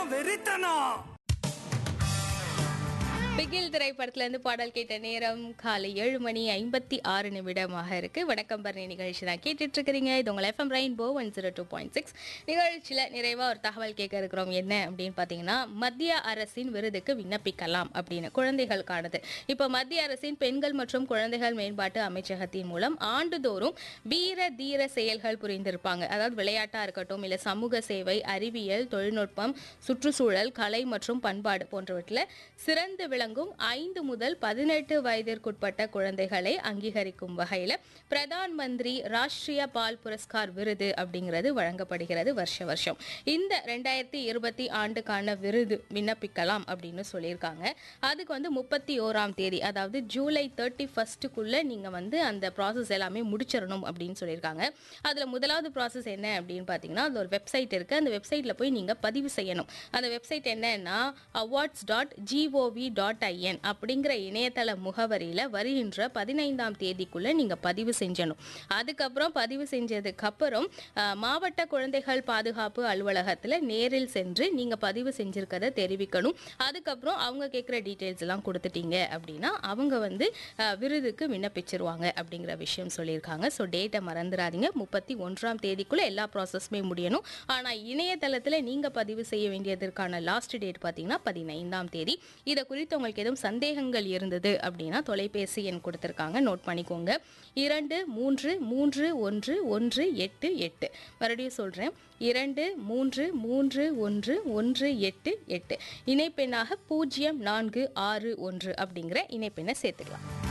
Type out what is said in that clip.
வெறித்தனம் வெறித்தனம் பிகில் திரைப்படத்துல இருந்து பாடல் கேட்ட நேரம் காலை ஏழு மணி ஐம்பத்தி ஆறு நிமிடமாக இருக்கு வணக்கம் பரணி நிகழ்ச்சி தான் கேட்டுட்டு இருக்கிறீங்க இது உங்கள் FM Rainbow one zero two point six நிகழ்ச்சியில் நிறைவா ஒரு தகவல் கேட்க இருக்கிறோம் என்ன அப்படின்னு பார்த்தீங்கன்னா மத்திய அரசின் விருதுக்கு விண்ணப்பிக்கலாம் அப்படின்னு குழந்தைகளுக்கானது இப்போ மத்திய அரசின் பெண்கள் மற்றும் குழந்தைகள் மேம்பாட்டு அமைச்சகத்தின் மூலம் ஆண்டுதோறும் வீர தீர செயல்கள் புரிந்திருப்பாங்க அதாவது விளையாட்டா இருக்கட்டும் இல்லை சமூக சேவை அறிவியல் தொழில்நுட்பம் சுற்றுச்சூழல் கலை மற்றும் பண்பாடு போன்றவற்றில் சிறந்து விளங்கும் ஐந்து முதல் பதினெட்டு வயதிற்குட்பட்ட குழந்தைகளை அங்கீகரிக்கும் வகையில் பிரதான் மந்திரி ராஷ்டிரிய பால் புரஸ்கார் விருது அப்படிங்கிறது வழங்கப்படுகிறது வருஷ வருஷம் இந்த ரெண்டாயிரத்தி இருபத்தி ஆண்டுக்கான விருது விண்ணப்பிக்கலாம் அப்படின்னு சொல்லியிருக்காங்க அதுக்கு வந்து முப்பத்தி ஓராம் தேதி அதாவது ஜூலை தேர்ட்டி ஃபர்ஸ்ட்டுக்குள்ளே நீங்கள் வந்து அந்த ப்ராசஸ் எல்லாமே முடிச்சிடணும் அப்படின்னு சொல்லியிருக்காங்க அதில் முதலாவது ப்ராசஸ் என்ன அப்படின்னு பார்த்தீங்கன்னா அது ஒரு வெப்சைட் இருக்குது அந்த வெப்சைட்டில் போய் நீங்கள் பதிவு செய்யணும் அந்த வெப்சைட் என்னன்னா awards dot G O V dot I N அப்படிங்கிற இணையதள முகவரியில் வருகின்ற பதினைந்தாம் தேதிக்குள்ளே நீங்கள் பதிவு செஞ்சணும் அதுக்கப்புறம் பதிவு செஞ்சதுக்கப்புறம் அஹ், மாவட்ட குழந்தைகள் பாதுகாப்பு அலுவலகத்தில் நேரில் சென்று நீங்கள் பதிவு செஞ்சிருக்கதை தெரிவிக்கணும் அதுக்கப்புறம் அவங்க கேட்குற டீட்டெயில்ஸ் எல்லாம் கொடுத்துட்டீங்க அப்படின்னா அவங்க வந்து அஹ், விருதுக்கு விண்ணப்பிச்சிருவாங்க அப்படிங்கிற விஷயம் சொல்லியிருக்காங்க ஸோ டேட்டை மறந்துடாதீங்க முப்பத்தி ஒன்றாம் தேதிக்குள்ளே எல்லா ப்ராசஸுமே முடியணும் ஆனால் இணையதளத்தில் நீங்கள் பதிவு செய்ய வேண்டியதற்கான லாஸ்ட் டேட் பார்த்தீங்கன்னா பதினைந்தாம் தேதி இதை குறித்து உங்களுக்கு எதுவும் சந்தேகங்கள் இருந்தது அப்படின்னா தொலைபேசி எண் கொடுத்துருக்காங்க நோட் பண்ணிக்கோங்க இரண்டு மூன்று மூன்று ஒன்று ஒன்று எட்டு எட்டு மறுபடியும் சொல்கிறேன் இரண்டு மூன்று மூன்று ஒன்று ஒன்று எட்டு எட்டு இணைப்பெண்ணாக பூஜ்ஜியம் நான்கு ஆறு ஒன்று அப்படிங்கிற இணைப்பெண்ணை சேர்த்துக்கலாம்